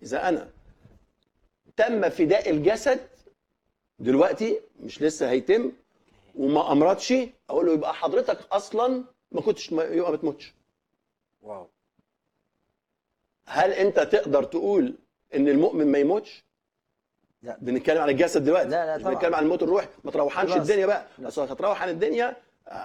اذا انا تم فداء الجسد دلوقتي مش لسه هيتم وما امرضش اقول له يبقى حضرتك اصلا ما كنتش ما يبقى ما تموتش واو هل انت تقدر تقول ان المؤمن ما يموتش لا. بنتكلم عن الجسد دلوقتي لا، لا، مش طبعا. بنتكلم عن الموت الروحي ما تروحنش خلاص. الدنيا بقى لا. اصل هتروح عن الدنيا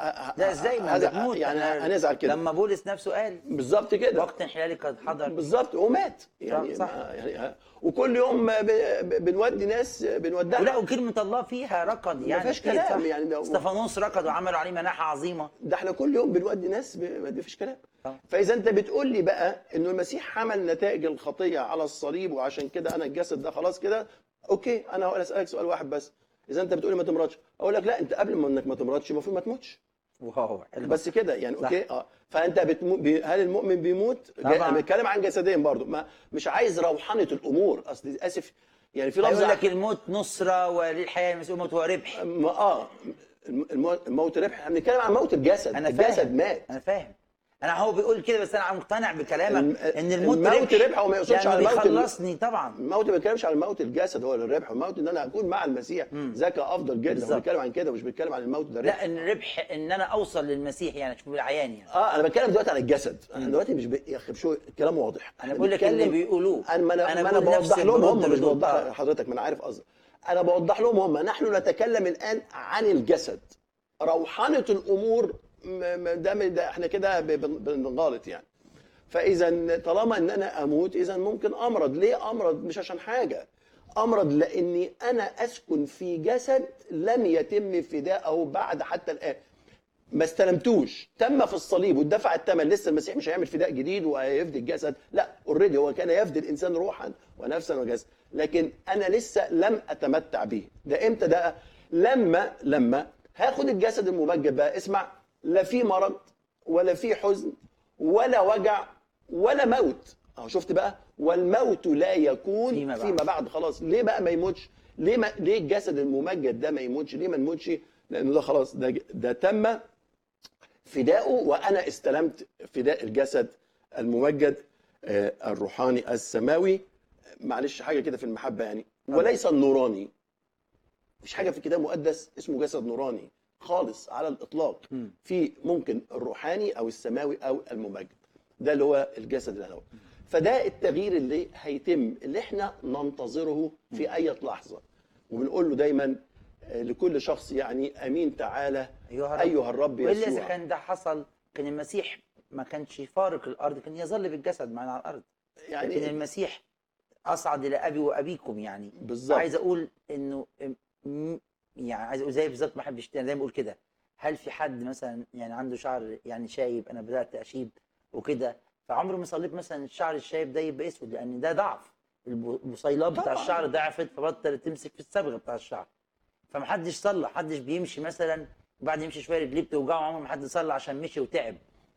لا ازاي ما هذا بتموت يعني أنا هنزعل كده لما بولس نفسه قال بالظبط كده وقت انحلالي قد حضر بالظبط ومات يعني صح. ما- يعني ها- وكل يوم ب- ب- بنودي ناس بنودعها ولا وكلمة الله فيها ركض يعني فيهاش أكيد كلام صح. يعني ده- استفانوس ركض وعملوا عليه مناحة عظيمة ده احنا كل يوم بنودي ناس ب- ما فيش كلام طبعا. فاذا انت بتقول لي بقى انه المسيح حمل نتائج الخطيه على الصليب وعشان كده انا الجسد ده خلاص كده اوكي انا هقول اسالك سؤال واحد بس اذا انت بتقول لي ما تمرضش اقول لك لا انت قبل ما انك ما تمرضش المفروض ما تموتش واو حلو. بس كده يعني صح. اوكي اه فانت بتمو... بي... هل المؤمن بيموت؟ طبعا. جاي- انا بتكلم عن جسديا برضو ما مش عايز روحنه الامور اصل اسف يعني في لفظ هيقول لك الموت نصرة وللحياة المسؤول الموت هو ربح ما اه الم- الموت ربح احنا بنتكلم عن موت الجسد أنا الجسد فاهم. مات أنا فاهم أنا هو بيقول كده بس أنا مقتنع بكلامك الم- إن الموت, الموت ربح وما يقصدش لأنه على الموت ال- بيخلصني طبعا الموت ما بيتكلمش عن موت الجسد هو الربح الموت ان انا اكون مع المسيح ذاك افضل جدا بالظبط. هو بيتكلم عن كده مش بيتكلم عن الموت ده ربح لا إن الربح إن أنا أوصل للمسيح يعني شوف بالعيان يعني اه انا بتكلم دلوقتي عن الجسد انا دلوقتي مش ب... يا اخي شو الكلام واضح أنا بقول لك اللي بيقولوه انا ما انا, أنا ما أنا بقول نفس بوضح لهم البرد هم مش بدون- بوضح آه. لحضرتك ما انا عارف قصدك انا بوضح لهم هم نحن نتكلم الان عن الجسد روحانه الامور م- م- ده من- ده احنا كده ب- بن- بنغلط يعني فاذا طالما ان انا اموت اذا ممكن امرض ليه امرض مش عشان حاجه امرض لاني انا اسكن في جسد لم يتم فداءه بعد حتى الان ما استلمتوش تم في الصليب واتدفع الثمن لسه المسيح مش هيعمل فداء جديد وهيفدي الجسد لا اوريدي هو كان يفدي الانسان روحا ونفسا وجسدا لكن انا لسه لم اتمتع به ده امتى ده لما لما هاخد الجسد الممجد بقى اسمع لا في مرض ولا في حزن ولا وجع ولا موت اهو شفت بقى والموت لا يكون فيما فيما بعد. بعد, بعد خلاص ليه بقى ما يموتش ليه ما ليه الجسد الممجد ده ما يموتش ليه ما نموتش لانه ده خلاص ده ده تم فداؤه وانا استلمت فداء الجسد الممجد آه، الروحاني السماوي معلش حاجه كده في المحبه يعني وليس النوراني مفيش حاجه في الكتاب المقدس اسمه جسد نوراني خالص على الاطلاق مم. في ممكن الروحاني او السماوي او الممجد ده اللي هو الجسد الهوى فده التغيير اللي هيتم اللي احنا ننتظره في اي لحظه وبنقول له دايما آه، لكل شخص يعني امين تعالى أيها الرب ايها الرب والا اذا يسوع كان ده حصل كان المسيح ما كانش فارق الارض كان يظل بالجسد معنا على الارض لكن يعني المسيح اصعد الى ابي وابيكم يعني بالظبط عايز اقول انه م- يعني عايز اقول زي بالظبط ما احبش زي ما بقول كده هل في حد مثلا يعني عنده شعر يعني شايب انا بدات اشيب وكده فعمري ما صليت مثلا الشعر الشايب ده يبقى اسود لان ده ضعف الب- البصيلات بتاع طبعاً. الشعر ضعفت فبطلت تمسك في الصبغه بتاع الشعر فمحدش صلى محدش بيمشي مثلا وبعد يمشي شويه رجليه بتوجعه عمره ما حد صلى عشان مشي وتعب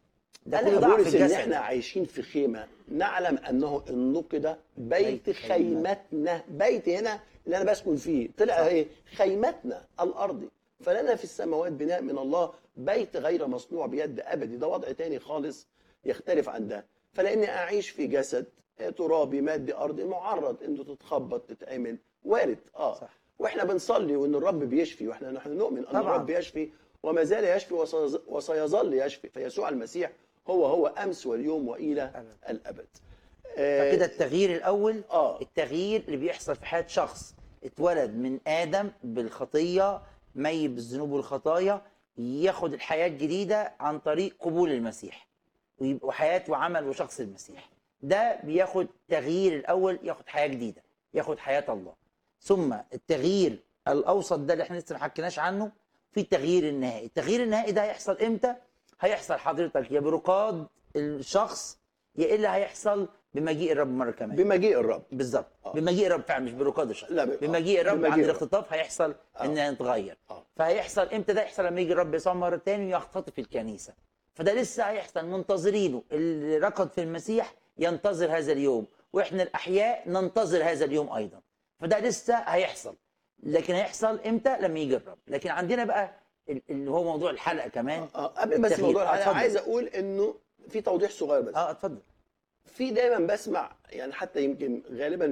ده انا كله ضعف بقول ان الجسد احنا عايشين في خيمه نعلم انه النقد بيت بيت خيمتنا بيت هنا اللي انا بسكن فيه طلع ايه خيمتنا الارضي فلنا في السماوات بناء من الله بيت غير مصنوع بيد ابدي ده وضع تاني خالص يختلف عن ده فلاني اعيش في جسد ترابي مادي ارضي معرض انه تتخبط تتعمل وارد اه صح. واحنا بنصلي وان الرب بيشفي واحنا نحن نؤمن ان طبعاً. الرب يشفي وما زال يشفي وسيظ- وسيظل يشفي فيسوع المسيح هو هو امس واليوم والى أبد. الابد آه، فكده التغيير الاول اه التغيير اللي بيحصل في حياه شخص اتولد من ادم بالخطيه ميت بالذنوب والخطايا ياخد الحياه الجديده عن طريق قبول المسيح ويبقى حياه وعمل وشخص المسيح ده بياخد تغيير الاول ياخد حياه جديده ياخد حياه الله ثم التغيير الاوسط ده اللي احنا لسه ما حكيناش عنه في التغيير النهائي التغيير النهائي ده هيحصل امتى هيحصل حضرتك يا برقاد الشخص يا الا هيحصل بمجيء الرب مره كمان بمجيء الرب بالظبط آه. بمجيء الرب فعلا مش برقاد الشخص لا، ب- بمجيء الرب بمجيء عند الرب. الاختطاف هيحصل آه. انها نتغير آه. فهيحصل امتى ده يحصل لما يجي الرب يسوع مره تاني ويختطف الكنيسه فده لسه هيحصل منتظرينه اللي ركض في المسيح ينتظر هذا اليوم واحنا الاحياء ننتظر هذا اليوم ايضا فده لسه هيحصل لكن هيحصل امتى لما يجي الرب لكن عندنا بقى ال- اللي هو موضوع الحلقه كمان آه، قبل بس التغيير. موضوع آه، انا اتفضل. عايز اقول انه في توضيح صغير بس اه اتفضل في دايما بسمع يعني حتى يمكن غالبا